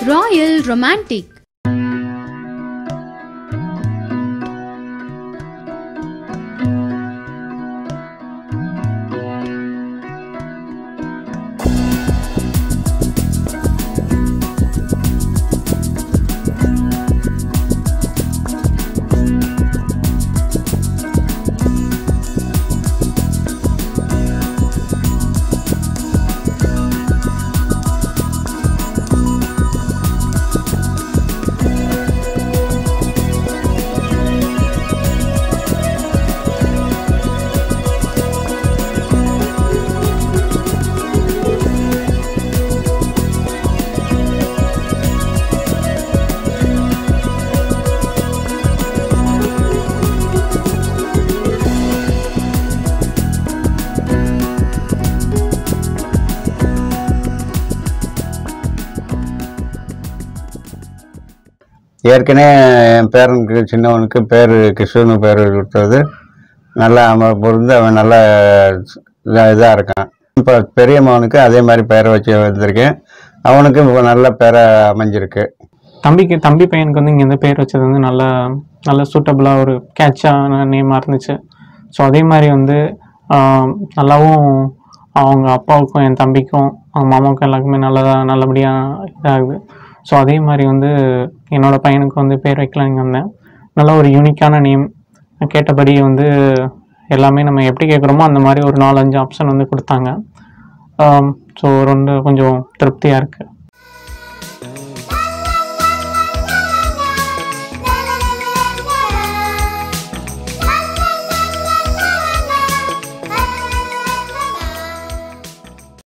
Royal romantic ஏற்கனவே என் பேரனுக்கு சின்னவனுக்கு பேர் கிருஷ்ணனு பேர் கொடுத்தது நல்லா அவன் பொருந்து அவன் நல்லா இதாக இருக்கான் இப்போ பெரிய மகனுக்கு அதே மாதிரி பேரை வச்சு வந்திருக்கேன் அவனுக்கு இப்போ நல்ல பேராக அமைஞ்சிருக்கு தம்பிக்கு தம்பி பையனுக்கு வந்து இங்கே பேர் வச்சது வந்து நல்ல நல்ல சூட்டபுளாக ஒரு கேட்சான நேமாக இருந்துச்சு ஸோ அதே மாதிரி வந்து ஆஹ், நல்லாவும் அவங்க அப்பாவுக்கும் என் தம்பிக்கும் அவங்க மாமாவுக்கும் எல்லாருக்குமே நல்லதாக நல்லபடியாக இதாகுது ஸோ அதே மாதிரி வந்து என்னோட பையனுக்கு வந்து பேர் வைக்கலாங்க வந்தேன் நல்ல ஒரு யூனிக்கான நேம் கேட்டபடி வந்து எல்லாமே நம்ம எப்படி கேட்குறோமோ அந்த மாதிரி ஒரு நாலஞ்சு ஆப்ஷன் வந்து கொடுத்தாங்க ஸோ ரொம்ப கொஞ்சம் திருப்தியாக இருக்குது